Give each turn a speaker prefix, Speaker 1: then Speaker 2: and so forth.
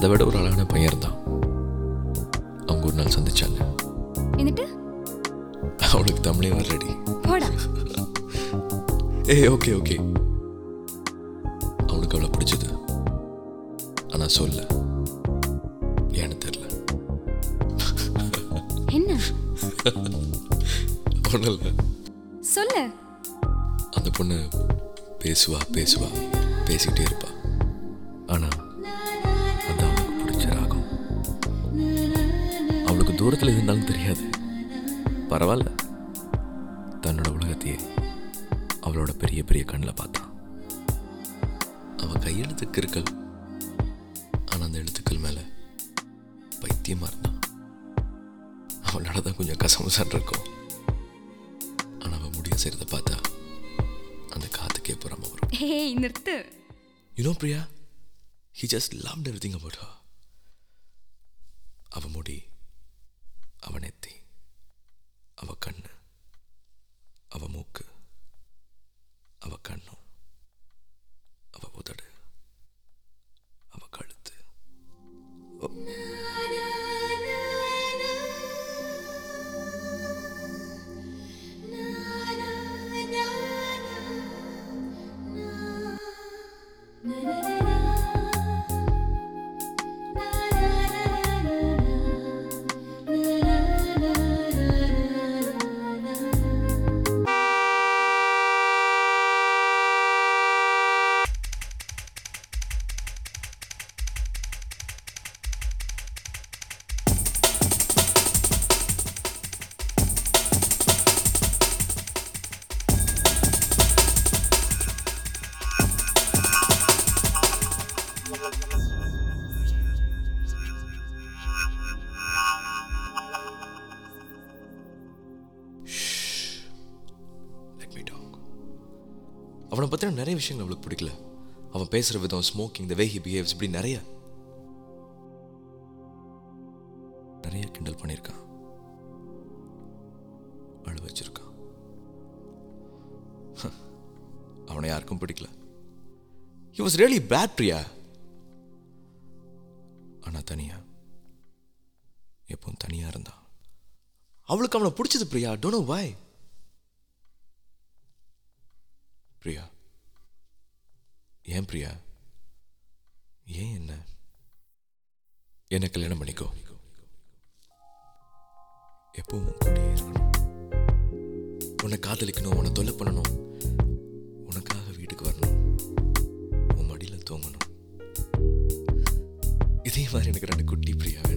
Speaker 1: அதை விட ஒரு அழகான பையன் இருந்தான் அவங்க ஒரு நாள் சந்திச்சாங்க
Speaker 2: എന്നിട്ട്
Speaker 1: அவளுக்கு தமிழே வரலடி
Speaker 2: പോടാ
Speaker 1: ஏய் ஓகே ஓகே அவனுக்கு அவளை பிடிச்சது ஆனா சொல்ல ஏன்னு தெரியல
Speaker 2: என்ன
Speaker 1: ஒன்றும் இல்லை
Speaker 2: சொல்லு
Speaker 1: அந்த பொண்ணு பேசுவா பேசுவா பேசிக்கிட்டே இருப்பா ஆனா அது அவனுக்கு பிடிச்ச ராகம் அவளுக்கு தூரத்தில் இருந்தாலும் தெரியாது பரவாயில்ல தன்னோட உலகத்தையே அவளோட பெரிய பெரிய கண்ணில் பார்த்தான் அவ கையெழுத்து கிறுக்கல் ஆனா அந்த எழுத்துக்கள் மேல பைத்தியமா இருந்தான் அவளோட தான் கொஞ்சம் கசமுசான் இருக்கும் ஆனா அவன் முடிய செய்கிறத பார்த்தா அந்த காத்துக்கே புறாம வரும்
Speaker 2: ഹേയ് നിർത്ത്
Speaker 1: you know Priya he just loved everything about her அவ முடி அவ நெத்தி அவ கண்ணு அவ மூக்கு அவ கண்ணும் அவ உதடு அவ கழுத்து லெட் மீ டாக் அவனை பற்றின நிறைய விஷயங்கள் அவளுக்கு பிடிக்கல அவன் பேசுகிற விதம் smoking the way he behaves இப்படி நிறைய நிறைய கிண்டல் பண்ணியிருக்கான் அழு வச்சிருக்கான் அவனை யாருக்கும் பிடிக்கல he was really bad Priya ஆனால் தனியா எப்பவும் தனியா இருந்தான் அவளுக்கு அவனை பிடிச்சது Priya don't know why Priya ஏன் பிரியா ஏன் என்ன என்ன கல்யாணம் பண்ணிக்கோ எப்பவும் உன் கூடயே இருக்கணும் உன்னை காதலிக்கணும் உன்னை தொல்லை பண்ணணும் உனக்காக வீட்டுக்கு வரணும் உன் மடியில் தூங்கணும் இதே மாதிரி எனக்கு ரெண்டு குட்டி பிரியா